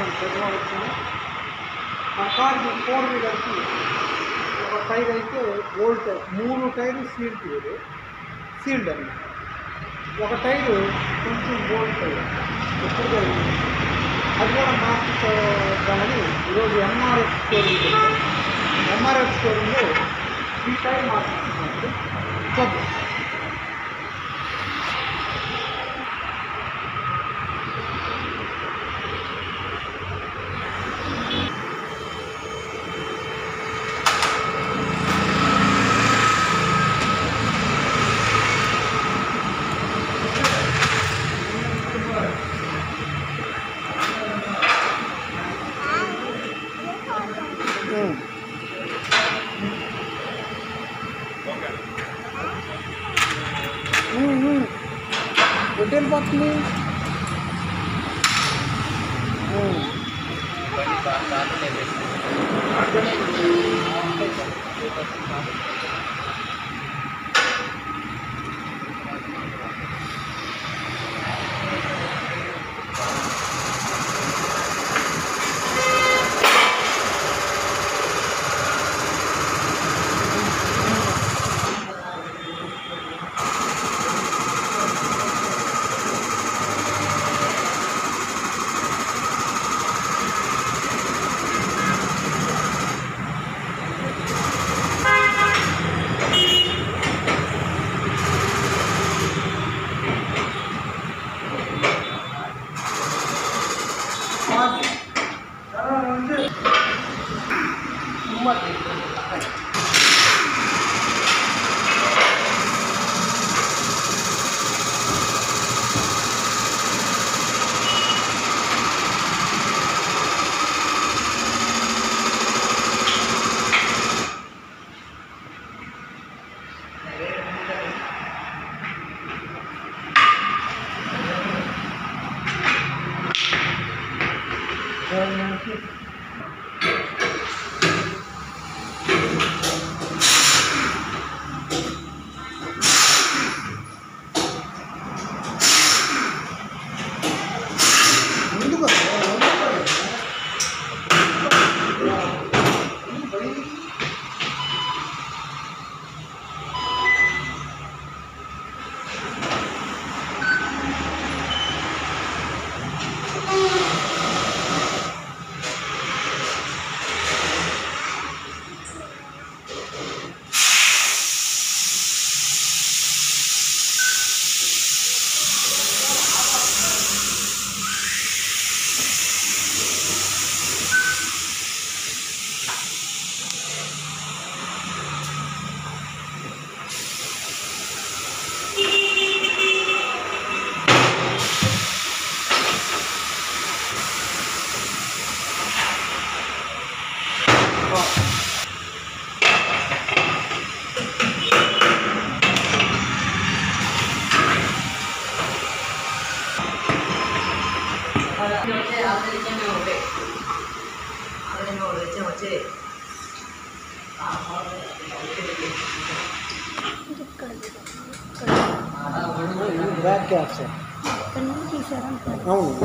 అది పెద్దవాళ్ళు వచ్చింది మన కార్కి ఫోర్ వీలర్కి ఒక టైర్ అయితే ఓల్డ్ టైర్ మూడు టైర్లు సీల్డ్ వేరు సీల్డ్ అన్నమాట ఒక టైరు కొంచెం ఓల్డ్ టైర్ ఎప్పుడు జరిగింది అది కూడా మార్చుకోవాలని ఈరోజు ఎంఆర్ఎఫ్ షోరూమ్ ఎంఆర్ఎఫ్ షోరూంలో ఈ టైర్ మార్చుకుంటున్నాడు చూద్దాం ఎటు వెళ్ళిపోతుంది ముందుగా బ్యాక్ క్యాప్స్ అవును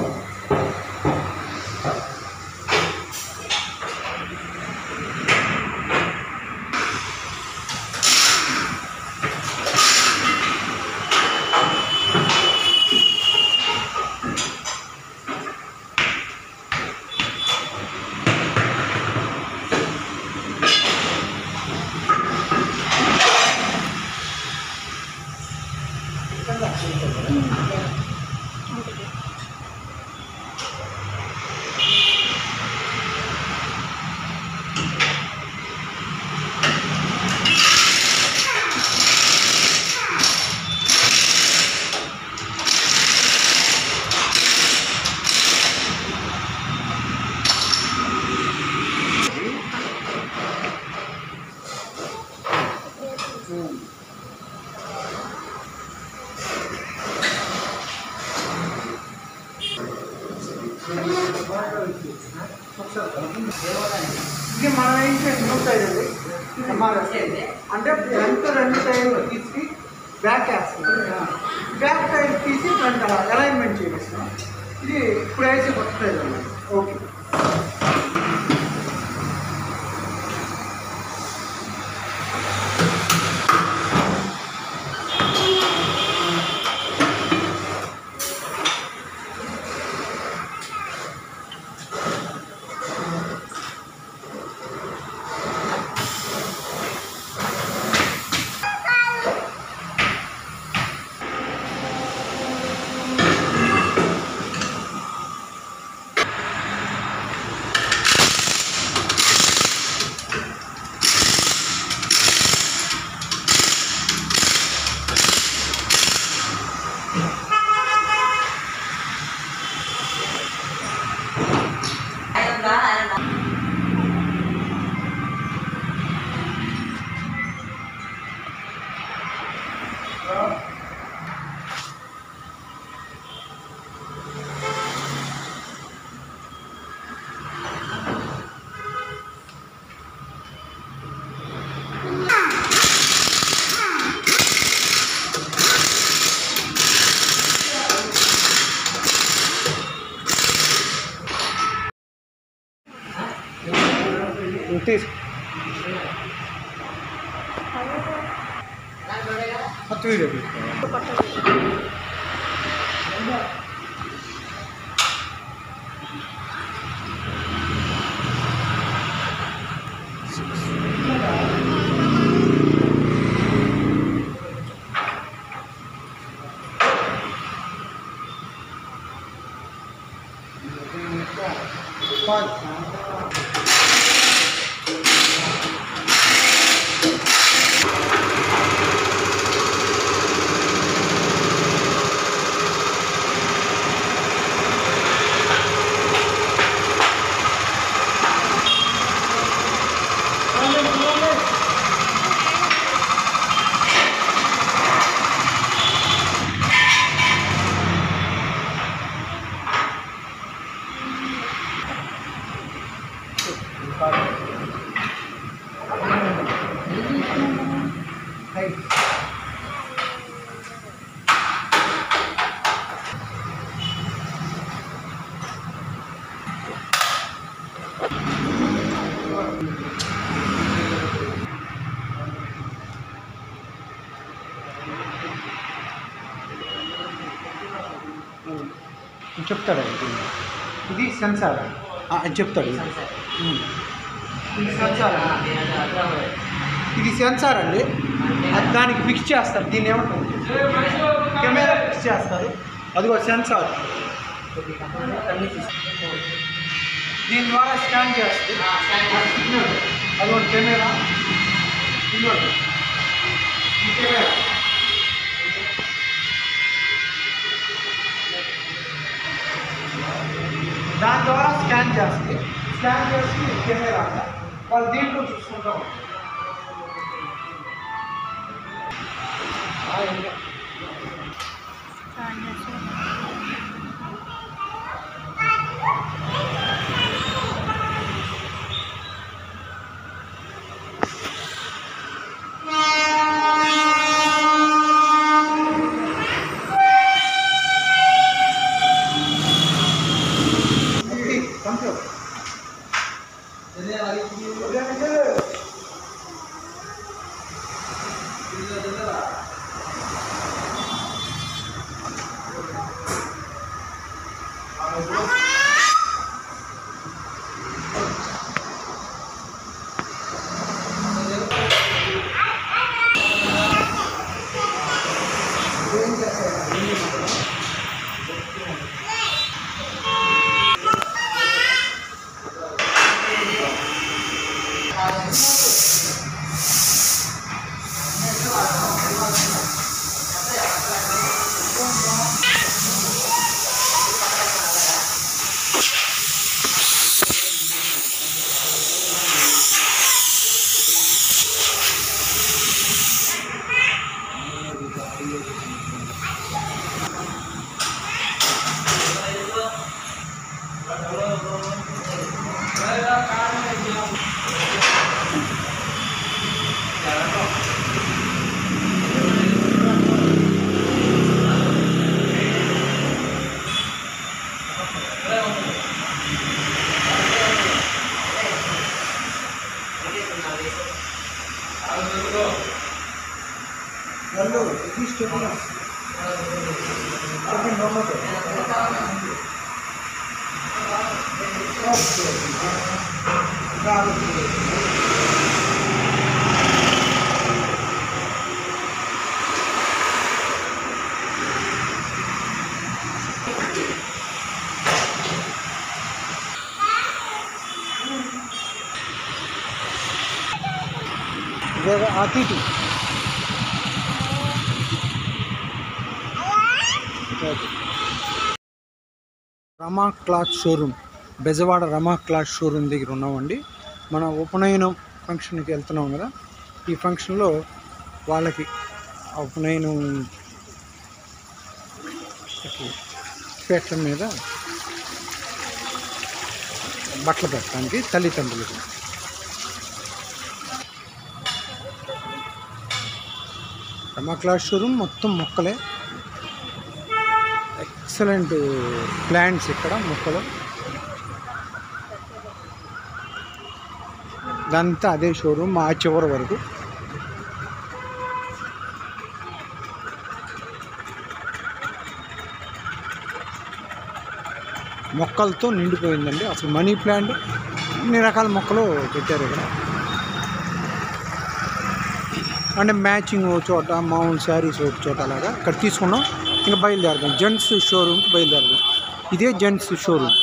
ఇది మనం ఏం చేస్తున్నాం సైడ్ అంటే ఎంత రెండు సైడ్లు తీసి బ్యాక్ వేస్తున్నాం బ్యాక్ సైడ్ తీసి ఫ్రంట్ అలా అలైన్మెంట్ చేస్తున్నాం ఇది ఇప్పుడు వేసి కొత్త సైడ్ ఓకే తీసు మొత్తం వీడియో తీసుకో చెప్తాడు అది. ఇది సెన్సార్ ఆ, అది చెప్తాడు ఉమ్. ఇది సెన్సార్ అండి. ఇది సెన్సార్ అండి అది దానికి ఫిక్స్ చేస్తారు దీన్ని ఏమంటారు కెమెరా ఫిక్స్ చేస్తారు అదిగో సెన్సార్ దీని ద్వారా స్కాన్ చేస్తుంది అదిగో కెమెరా ఇదిగోండి. ఈ కెమెరా దాని ద్వారా స్కాన్ చేస్తుంది స్కాన్ చేసి కెమెరా వాళ్ళు దీంట్లో చూసుకుంటాం ఇది కంప్యూటర్ వాళ్ళు ఇది స్టెప్పిన స్టెప్పిన నమ్మకం అటు ఇటు Rama cloth showroom Bezawada Rama cloth showroom దగ్గర ఉన్నామండి మన ఉపనయనం ఫంక్షన్కి వెళ్తున్నాం కదా ఈ ఫంక్షన్లో వాళ్ళకి ఆ ఉపనయనం పీఠం మీద బట్టలు పెట్టడానికి తల్లిదండ్రులకు రమా క్లాత్ షోరూమ్ మొత్తం మొక్కలే ఎక్సలెంట్ ప్లాంట్స్ ఇక్కడ మొక్కలు ఇదంతా అదే షోరూమ్ మా చివరి వరకు మొక్కలతో నిండిపోయిందండి అసలు మనీ ప్లాంట్ అన్ని రకాల మొక్కలు పెట్టారు ఇక్కడ అంటే మ్యాచింగ్ ఒక చోట మామూలు శారీస్ ఒక చోట అలాగా ఇక్కడ తీసుకున్నాం ఇంకా బయలుదేరదాం జెంట్స్ షోరూమ్కి బయలుదేరదాం ఇదే జెంట్స్ షోరూమ్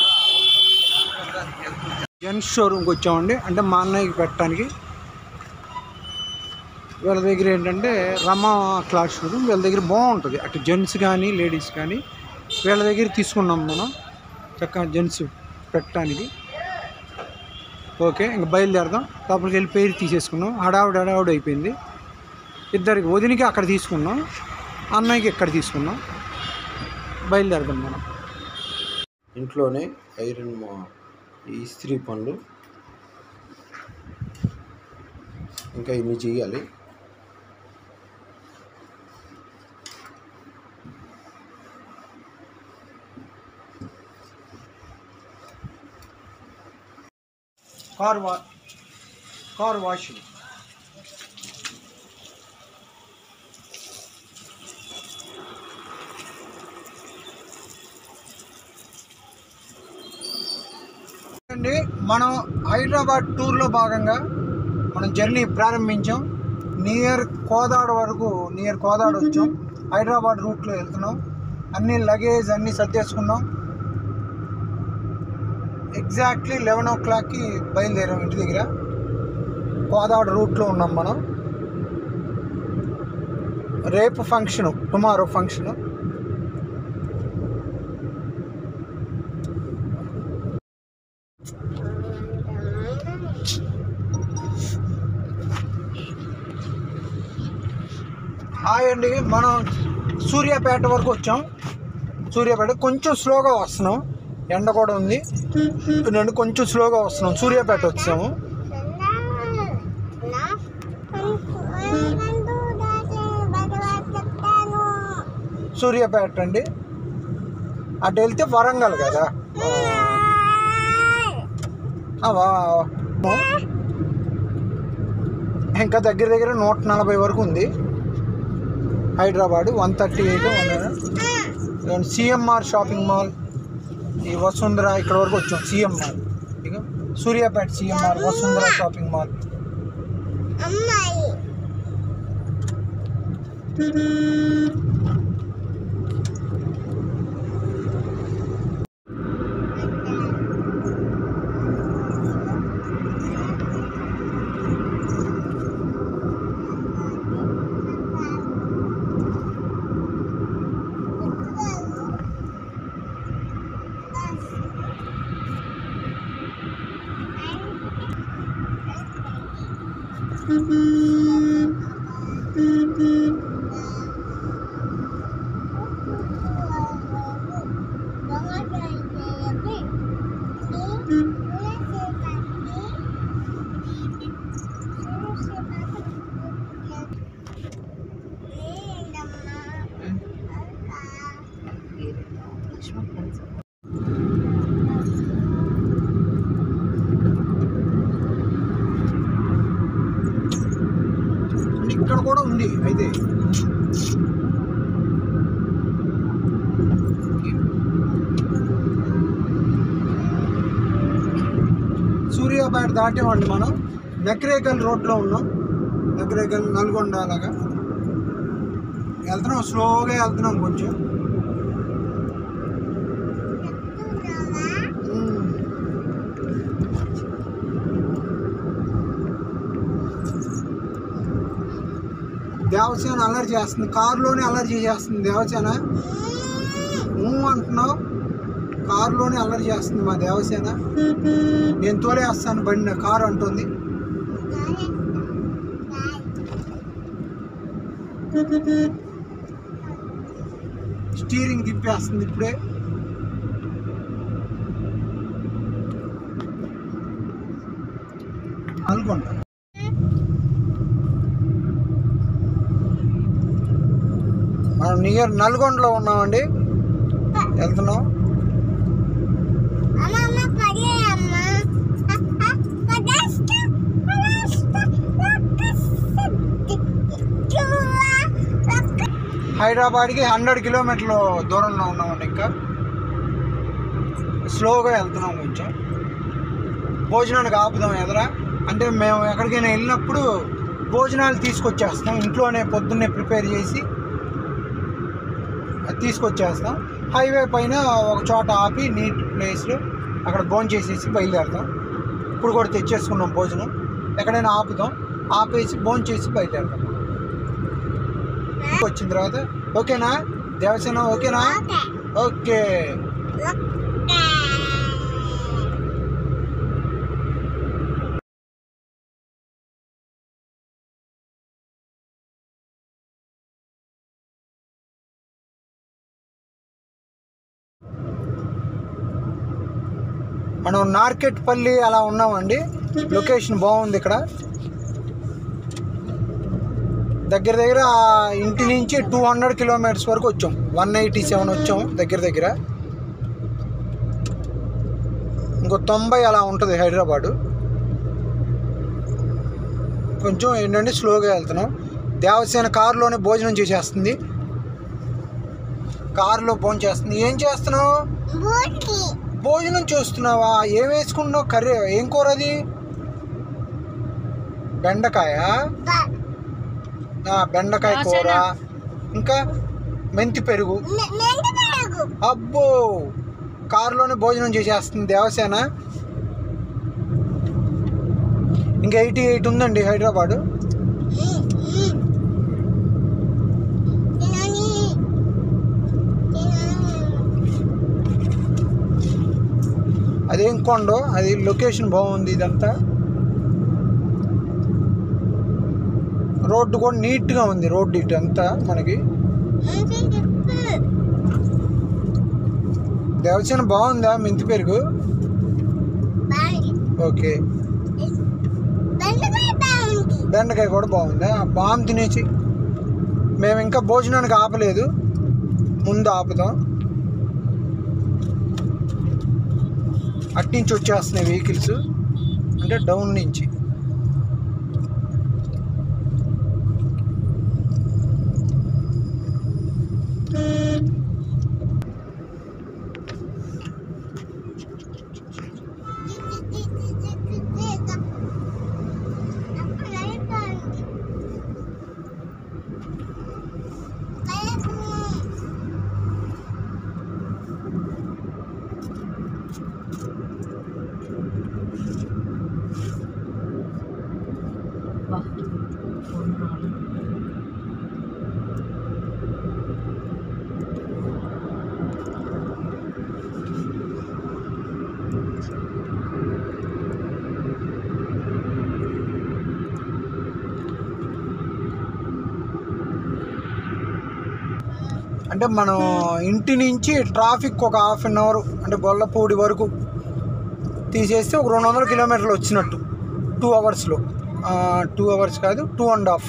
జెంట్స్ షోరూమ్కి వచ్చామండి అంటే మా అన్నయ్యకి పెట్టడానికి వీళ్ళ దగ్గర ఏంటంటే రమా క్లాస్ షోరూమ్ వీళ్ళ దగ్గర బాగుంటుంది అటు జెంట్స్ కానీ లేడీస్ కానీ వీళ్ళ దగ్గర తీసుకున్నాం మనం చక్కగా జెంట్స్ పెట్టడానికి ఓకే ఇంక బయలుదేరదాం లోపలికి వెళ్ళి పేరు తీసేసుకున్నాం హడావుడి హడావుడి అయిపోయింది ఇద్దరికి వదినికి అక్కడ తీసుకున్నాం అన్నయ్యకి ఇక్కడ తీసుకున్నాం బయలుదేరదాం మనం ఇంట్లోనే ఐరన్ ఈ ఇస్త్రీ పనులు ఇంకా ఇన్ని చేయాలి కార్ వా కార్ వాషింగ్ అండి మనం హైదరాబాద్ టూర్లో భాగంగా మనం జర్నీ ప్రారంభించాం నియర్ కోదాడ వరకు నియర్ కోదాడ వచ్చాం హైదరాబాద్ రూట్లో వెళ్తున్నాం అన్ని లగేజ్ అన్నీ సర్దేసుకున్నాం ఎగ్జాక్ట్లీ లెవెన్ ఓ క్లాక్కి బయలుదేరాం ఇంటి దగ్గర కోదాడ రూట్లో ఉన్నాం మనం రేపు ఫంక్షను టుమారో ఫంక్షను హాయ్ అండి మనం సూర్యాపేట వరకు వచ్చాం సూర్యాపేట కొంచెం స్లోగా వస్తున్నాం ఎండ కూడా ఉంది నేను కొంచెం స్లోగా వస్తున్నాం సూర్యాపేట వచ్చాము సూర్యాపేట అండి అటు వెళ్తే వరంగల్ కదా ఆ, వా- ఇంకా దగ్గర దగ్గర నూట నలభై వరకు ఉంది Hyderabad one thirty eight CMR shopping mall ఈ వసుంధర ఇక్కడ వరకు వచ్చాం సిఎంఆర్ ఇక Suryapet CMR Vasundhara shopping mall అమ్మాయి ఇక్కడ కూడా ఉంది అయితే సూర్యాపేట దాటామండి మనం నకరేకల్ రోడ్లో ఉన్నాం నకరేకల్ నల్గొండ అలాగా వెళ్తున్నాం స్లోగా వెళ్తున్నాం కొంచెం ఉమ్. దేవసేన అల్లరి చేస్తుంది కారులోనే అల్లరి చేసేస్తుంది దేవసేన నువ్వు అంటున్నావు కారులోనే అల్లరి చేస్తుంది మా దేవసేన నేను తోలేస్తాను బండి కారు అంటుంది స్టీరింగ్ తిప్పేస్తుంది ఇప్పుడే అనుకుంటా మనం నియర్ నల్గొండలో ఉన్నామండి వెళ్తున్నాం అమ్మమ్మ పడే అమ్మ పడేస్తా హైదరాబాద్కి హండ్రెడ్ కిలోమీటర్ల దూరంలో ఉన్నామండి ఇంకా స్లోగా వెళ్తున్నాం కొంచెం భోజనానికి ఆపుదాం ఎదరా అంటే మేము ఎక్కడికైనా వెళ్ళినప్పుడు భోజనాలు తీసుకొచ్చేస్తాం ఇంట్లోనే పొద్దున్నే ప్రిపేర్ చేసి అది తీసుకొచ్చేస్తాం హైవే పైన ఒక చోట ఆపి నీట్ ప్లేస్లో అక్కడ భోజనం చేసేసి బయలుదేరుతాం ఇప్పుడు కూడా తెచ్చేసుకున్నాం భోజనం ఎక్కడైనా ఆపుతాం ఆపేసి భోజనం చేసి బయలుదేరుతాం వచ్చిన తర్వాత ఓకేనా దేవసేన ఓకేనా ఓకే ఓకే ఓకే మనం నార్కెట్పల్లి అలా ఉన్నామండి లొకేషన్ బాగుంది ఇక్కడ దగ్గర దగ్గర ఆ ఇంటి నుంచి టూ హండ్రెడ్ కిలోమీటర్స్ వరకు వచ్చాం వన్ ఎయిటీ సెవెన్ వచ్చాం దగ్గర దగ్గర ఇంకో తొంభై అలా ఉంటుంది హైదరాబాదు కొంచెం ఏంటంటే స్లోగా వెళ్తున్నాం దేవసేన కారులోనే భోజనం చేసేస్తుంది కారులో భోజనం చేస్తుంది ఏం చేస్తున్నావు బూటి భోజనం చూస్తున్నావా ఏం వేసుకుంటున్నావు కర్రీ ఏం కూర అది బెండకాయ బ ఆ, బెండకాయ కూర ఇంకా మెంతి పెరుగు మెంతి పెరుగు అబ్బో కారులోనే భోజనం చేసేస్తుంది దేవసేన ఇంకా ఎయిటీ ఎయిట్ ఉందండి హైదరాబాదు తినని తినని అదేం కొండో అది లొకేషన్ బాగుంది ఇదంతా రోడ్డు కూడా నీట్గా ఉంది రోడ్డు ఇటు అంతా మనకి మంచి చెప్పు దేవసేన బాగుందా మెంతి పెరుగు బాగుంది ఓకే బెండకాయ బాగుంది బెండకాయ కూడా బాగుందా బామ్ తినేసి మేము ఇంకా భోజనానికి ఆపలేదు ముందు ఆపుదాం అట్నుంచి వచ్చేస్తున్నాయి వెహికల్స్ అంటే డౌన్ నుంచి అంటే మనం ఇంటి నుంచి ట్రాఫిక్ ఒక హాఫ్ అన్ అవర్ అంటే గొల్లపూడి వరకు తీసేస్తే ఒక రెండు వందల కిలోమీటర్లు వచ్చినట్టు టూ అవర్స్లో టూ అవర్స్ కాదు two and half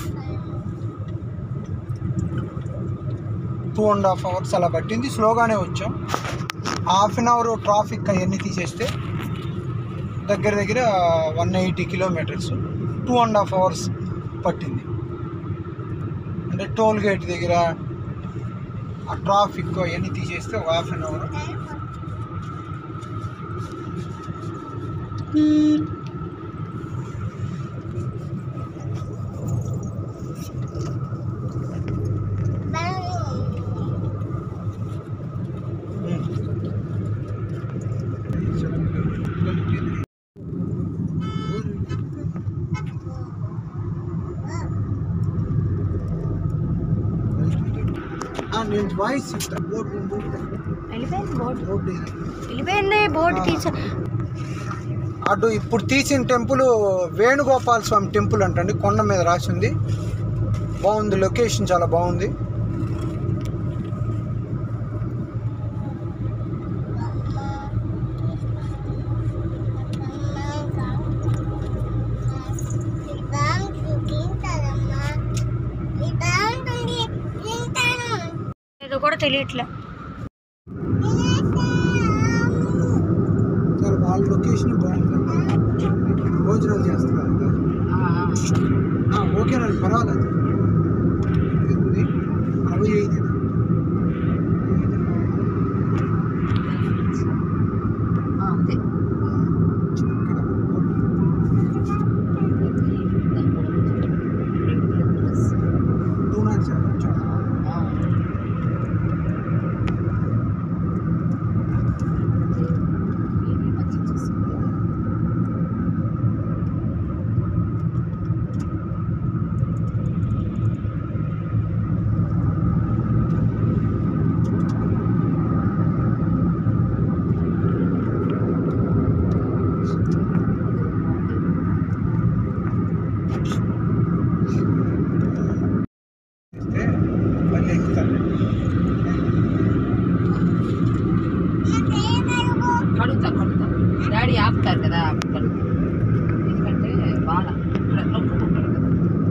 two and half hours అలా పట్టింది స్లోగానే వచ్చాం హాఫ్ అన్ అవర్ ట్రాఫిక్ అవన్నీ తీసేస్తే దగ్గర దగ్గర one eighty kilometres two and half hours పట్టింది అంటే టోల్ గేట్ దగ్గర ఆ ట్రాఫిక్ అవన్నీ తీసేస్తే ఒక హాఫ్ అన్ అవర్ నేను వాయిస్ ఇస్తాను బోర్డు వెళ్ళిపోయింది బోర్డు రోడ్డు ఇది. వెళ్ళిపోయింది బోర్డు ఆ. తీసా అటు ఇప్పుడు తీసిన టెంపుల్ వేణుగోపాల స్వామి టెంపుల్ అంటండి కొండ మీద రాసి ఉంది బాగుంది లొకేషన్ చాలా బాగుంది ఇది కూడా తెలియట్లే చాలా వాళ్ళ లొకేషన్ బాగుంది భోజనాలు చేస్తున్నారు కదా. ఆ, ఓకేనండి పర్వాలేదు ఇది అరవై ఐదు ఇస్తే మళ్ళీ ఎక్కుతాను కడుగుతా కడుగుతా డాడీ ఆపుతారు కదా అప్పుడు కడుగుతా. ఎందుకంటే బాధ ఇక్కడ నొప్పుకుంటారు కదా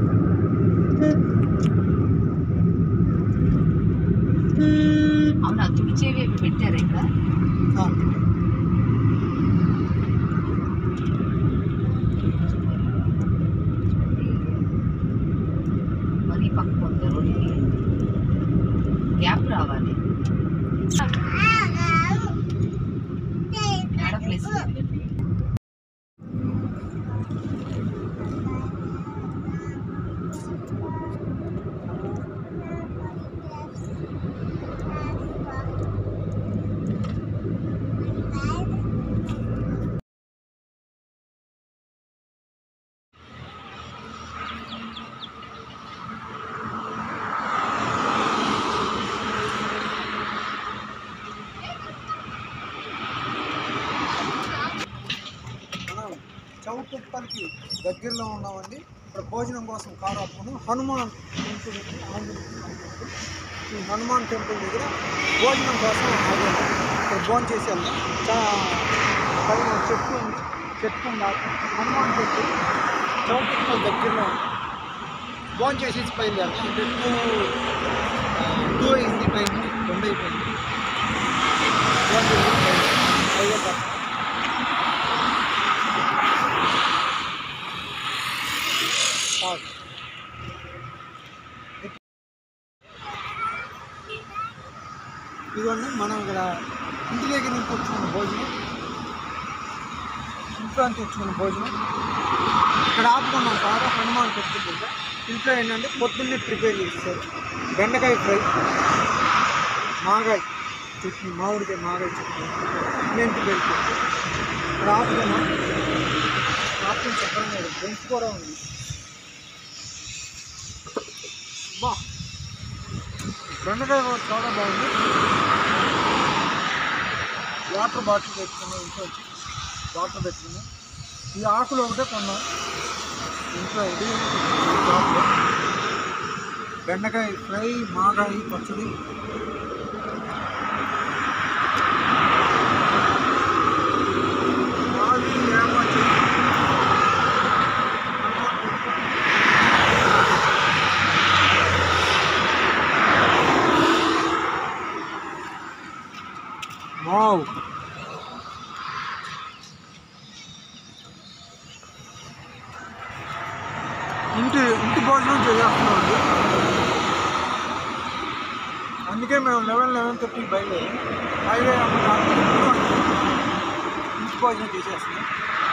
అవునా తుడిచేవి అవి పెట్టారు ఇక్కడ ఆ, మరీ పక్క పోతారు గ్యాప్ రావాలి ఏడ ప్లేస్ మనం చౌటుప్పల్కి దగ్గరలో ఉన్నామండి ఇక్కడ భోజనం కోసం కారు ఆపుకున్నాం హనుమాన్ టెంపుల్ ఉంది, ఆంజనేయ స్వామి టెంపుల్. ఈ హనుమాన్ టెంపుల్ దగ్గర భోజనం కోసం ఆగాము ఇక్కడ భోజనం చేసి వెళ్దాం చాలా పైన చెట్టు ఉంది చెట్టు ఉంది ఆకు. హనుమాన్ టెంపుల్ చౌటుప్పల్ దగ్గరలో ఉంది భోజనం చేసేసి బయలుదేరుతాం అంటే టూ టూ అయింది టైం రెండు అయిపోయింది భోజనం చేసేసి బయలుదేరుతాం. బయలుదేరుతాం చాలు. ఇదిగోండి మనం ఇక్కడ ఇంటి దగ్గర నుంచి తెచ్చుకున్న భోజనం ఇంట్లో నుంచి తెచ్చుకున్న భోజనం ఇక్కడ ఆపుకున్నాం కాదు హనుమాన్ టెంపుల్ దగ్గర ఇంట్లో ఏంటంటే పొద్దున్నే ప్రిపేర్ చేస్తారు బెండకాయ ఫ్రై మాగాయ చట్నీ మామిడికాయ మాగాయ చట్నీ మెంతి పెట్టి ఇక్కడ ఆపుకున్నాం ఆపుకుని చెప్పండి బెంచ్ కూడా ఉంది బా బెండకాయ కూడా చాలా బాగుంది వాటర్ బాటిల్ పెట్టుకున్నాం ఇంట్లో వచ్చి వాటర్ పెట్టుకున్నాం ఈ ఆకులు ఒకటే కొన్నాం ఇంట్లో ఇది షాప్లో. బెండకాయ ఫ్రై మాగాయి పచ్చడి రాగి, వేప చెట్టు. వావ్ ఇంటి ఇంటి భోజనం చేస్తున్నామండి అందుకే మేము లెవెన్ లెవెన్ థర్టీ బయలుదేరి హైవే అమ్మడానికి ఇంటి భోజనం చేసేస్తున్నాం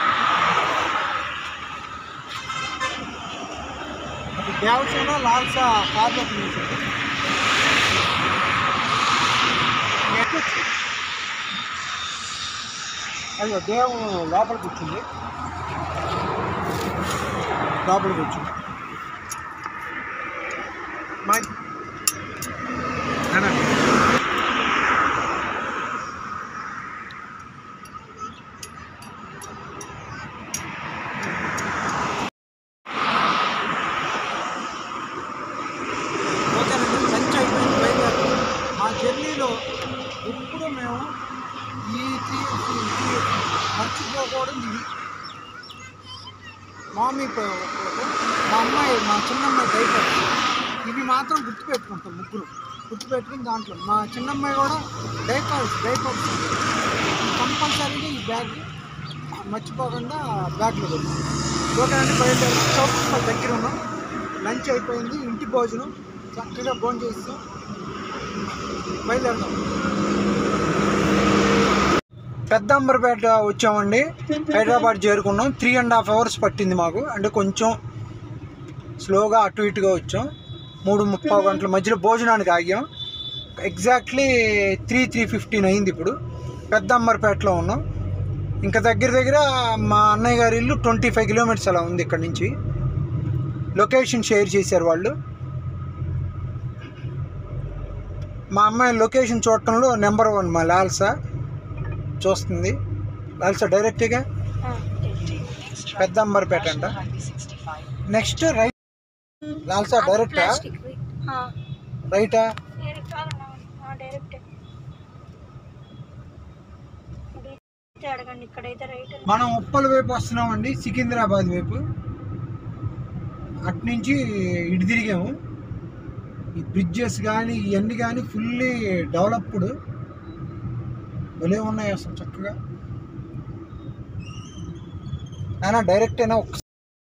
అది దేవసేన లాల్సా కార్లో తినేసాడు ఎక్కొచ్చు అయ్యో దేవు లోపల కూర్చుంది లోపల కూర్చుంది మై అనండి ఓకేనండి లంచ్ అయిపోయింది బయలుదేరి మా జర్నీలో ఎప్పుడు మేము ఈ త్రీ త్రీ మర్చిపోకూడదు ఇది మామీ ప- మా అమ్మాయి మా చిన్నమ్మాయి డైపర్ ఇవి మాత్రం గుర్తుపెట్టుకుంటాం ముగ్గురు గుర్తుపెట్టుకుని దాంట్లో మా చిన్నమ్మాయి కూడా డైపర్స్ డైపర్స్ కంపల్సరీగా ఈ బ్యాగ్ మర్చిపోకుండా బ్యాగ్లో పెట్టుకుంటాం ఓకేనండి బయలుదేరి చౌక దగ్గర ఉన్నాం లంచ్ అయిపోయింది ఇంటి భోజనం చక్కగా భోజనం చేస్తాం బయలుదేరుతాం పెద్ద అంబర్పేట వచ్చామండి హైదరాబాద్ చేరుకున్నాం త్రీ అండ్ హాఫ్ అవర్స్ పట్టింది మాకు అంటే కొంచెం స్లోగా అటు ఇటుగా వచ్చాం మూడు ముప్పై గంటల మధ్యలో భోజనానికి ఆగాం ఎగ్జాక్ట్లీ త్రీ త్రీ ఫిఫ్టీన్ అయింది ఇప్పుడు పెద్ద అంబర్పేటలో ఉన్నాం ఇంకా దగ్గర దగ్గర మా అన్నయ్య గారి ఇల్లు ట్వంటీ ఫైవ్ కిలోమీటర్స్ అలా ఉంది ఇక్కడ నుంచి లొకేషన్ షేర్ చేశారు వాళ్ళు మా అమ్మాయి లొకేషన్ చూడటంలో నెంబర్ వన్ మా లాల్సా చూస్తుంది లాల్సా డైరెక్ట్గా పెద్ద అంబర్పేట అంట నెక్స్ట్ రైట్ లాల్సా డైరెక్టా ప్లాస్టిక్ రైటా డైరెక్ట్ అడగండి ఇక్కడైతే రైట్ మనం ఉప్పల వైపు వస్తున్నామండి సికింద్రాబాద్ వైపు అటు నుంచి ఇటు తిరిగాము ఈ బ్రిడ్జెస్ కానీ ఇవన్నీ కానీ ఫుల్లీ డెవలప్డ్ భలే ఉన్నాయి అసలు చక్కగా అయినా డైరెక్ట్ అయినా ఒక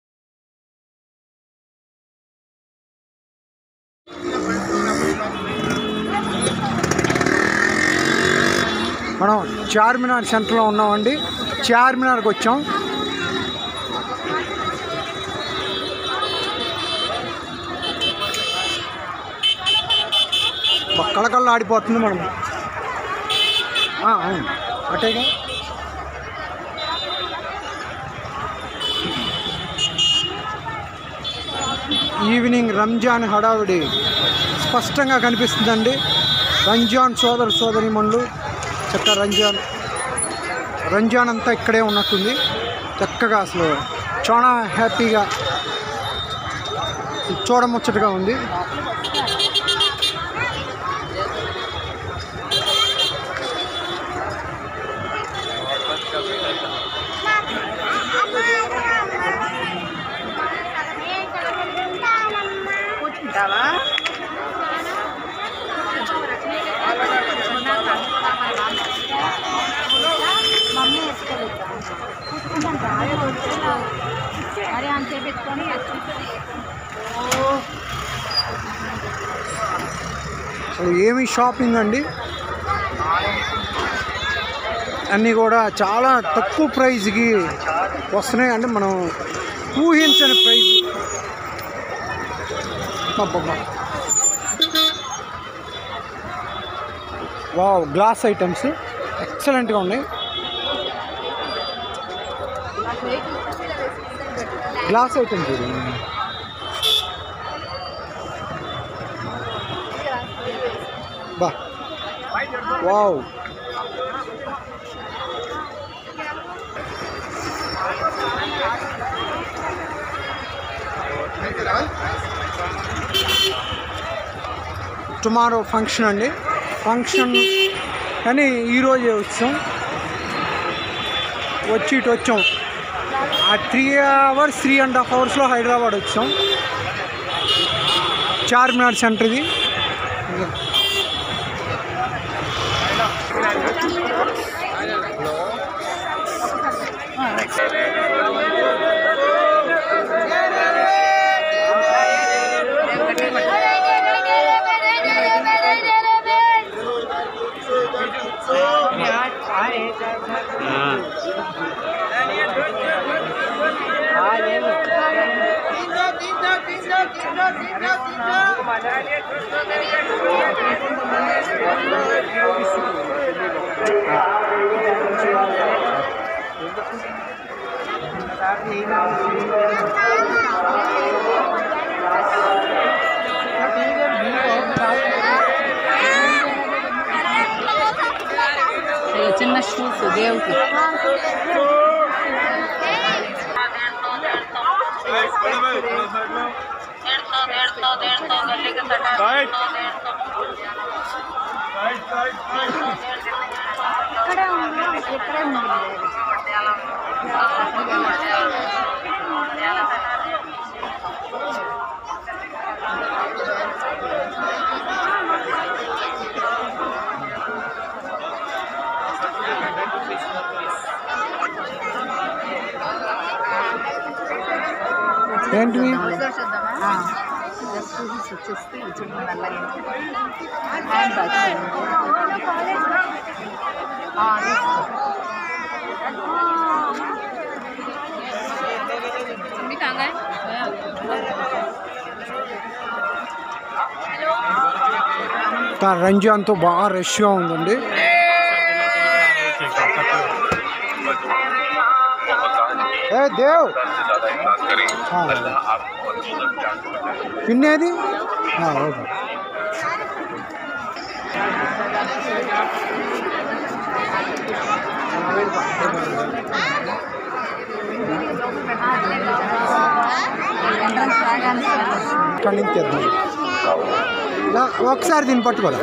మనం చార్మినార్ సెంటర్లో ఉన్నామండి చార్మినార్కి వచ్చాం కళకళ ఆడిపోతుంది మనం ఆ, అవును అటేగా ఈవినింగ్ రంజాన్ హడావిడి స్పష్టంగా కనిపిస్తుందండి రంజాన్ సోదర సోదరిమణులు చక్క రంజాన్ రంజాన్ అంతా ఇక్కడే ఉన్నట్టుంది చక్కగా అసలు చాలా హ్యాపీగా చూడముచ్చటగా ఉంది కూర్చుంటావా మమ్మీ ఎత్తుకోలేదా అరే అని చెప్పి ఎత్తుకొని అసలు ఏమి షాపింగ్ అండి అన్నీ కూడా చాలా తక్కువ ప్రైస్కి వస్తున్నాయి అంటే మనం ఊహించని ప్రైస్ వావ్ గ్లాస్ ఐటమ్స్ ఎక్సలెంట్గా ఉన్నాయి గ్లాస్ ఐటమ్స్ ఇది బా వావ్ టుమారో ఫంక్షన్ అండి ఫంక్షన్ కానీ ఈరోజే వచ్చాం వచ్చి ఇటు వచ్చాం ఆ three hours three and half అవర్స్లో హైదరాబాద్ వచ్చాం చార్మినార్ సెంటర్ ఇది చిన్న షూస్ దేవుకి ఇక్కడే ఉంది ఇక్కడే ఉంది ఏంటివి జస్ట్ వచ్చేస్తే చిన్న నల్లగా హ్యాండ్ బ్యాగ్ రంజాన్తో బాగా రష్గా ఉందండి ఏ దేవ్ ఆ. పిన్నేది ఆ, ఓకే ఎంట్రన్స్ ఇక్కడి నుంచి తెద్దాం ఇలా ఒకసారి దీన్ని పట్టుకోరా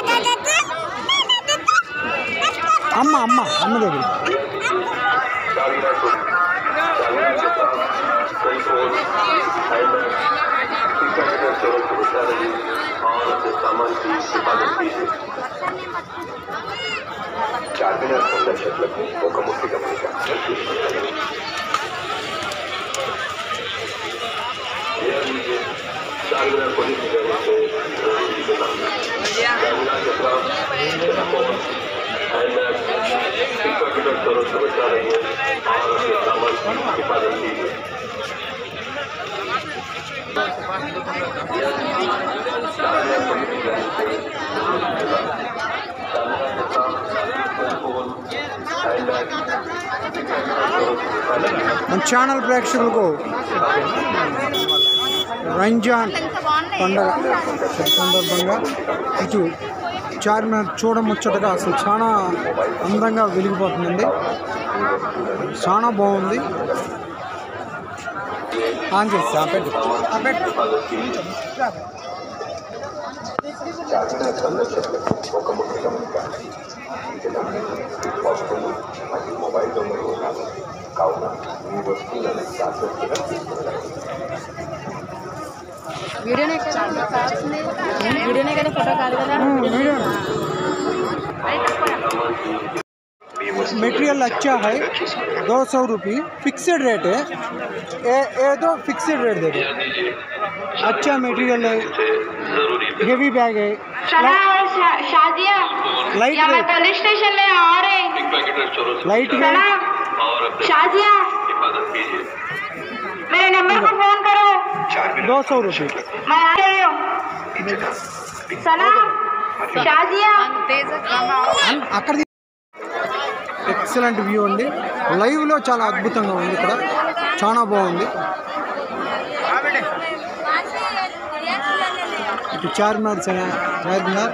అమ్మ అమ్మ అమ్మ దగ్గర చార్మినార్ సందర్శకులకు ఒక ముఖ్య గమనిక చార్మినార్ పోలీసు గారికి चारमीनार के खिलाफ हैंडबैग टिकट करोड़ से बचा रही है और अपने सामान की हिफाजत कीजिए మన ఛానల్ ప్రేక్షకులకు రంజాన్ పండగ సందర్భంగా ఇటు చార్మినార్ చూడముచ్చటగా అసలు చాలా అందంగా వెలిగిపోతుందండి చాలా బాగుంది ఆన్ చేసి ఆ పెట్టు ఆ పెట్టు చార్మినార్ సందర్శకులకు ఒక ముఖ్య గమనిక వస్తువులు మరియు మొబైల్ దొంగలు ఉన్నారు కావున మీ వస్తువులను జాగ్రత్తగా తీసుకువెళ్ళండి వీడియోనే కదా వీడియోనే కదా ఫోటో కాదు కదా వీడియో मटेरियल अच्छा है दो सौ रुपये फिक्सड रेट है ये ये तो फिक्सड रेट दे दो अच्छा मटेरियल है हेवी बैग है चला और शा- शादिया लाइट या मैं वेट पुलिस स्टेशन में आ रहे हैं लाइट चला वेट शादिया हिफाजत कीजिए मेरे नंबर को फोन करो दो सौ रुपये मैं आ रही हूँ सना शादिया అక్కడ ఎక్సలెంట్ వ్యూ అండి లైవ్లో చాలా అద్భుతంగా ఉంది ఇక్కడ చాలా బాగుంది ఇటు చార్మినార్ చా- చార్మినార్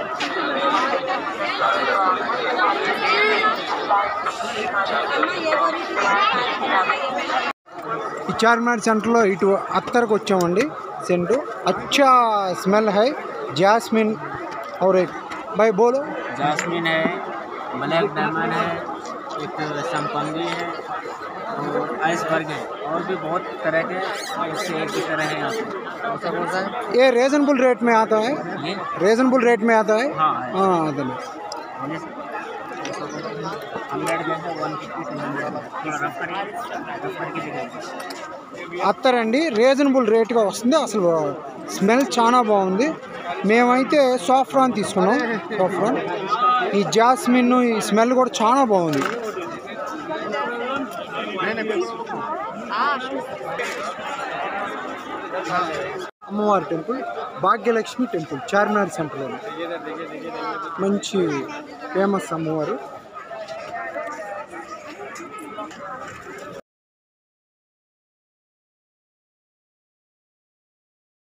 ఈ చార్మినార్ సెంటర్లో ఇటు అత్తరకు వచ్చామండి సెంటు అచ్చా స్మెల్ హై జాస్మిన్ और एक भाई बोलो जासमीन है ब्लैक डायमंड है एक संपंगी है और आइसबर्ग है और भी बहुत तरह के इससे एक ही तरह है यहाँ पे कौन सा बोल रहा है ये रीजनेबल रेट में आता है ये रीजनेबल रेट में आता है हाँ है हाँ अदन बोले से हंड्रेड में है वन फिफ्टी से हंड्रेड थोड़ा रफ करिए रफ करके दिखाइए అత్తరండి రీజనబుల్ రేట్గా వస్తుంది అసలు స్మెల్ చాలా బాగుంది మేమైతే సాఫ్రాన్ తీసుకున్నాం సాఫ్రాన్ ఈ జాస్మిన్ ఈ స్మెల్ కూడా చాలా బాగుంది అమ్మవారి టెంపుల్ భాగ్యలక్ష్మి టెంపుల్ చార్మినార్ సెంటర్లో మంచి ఫేమస్ అమ్మవారు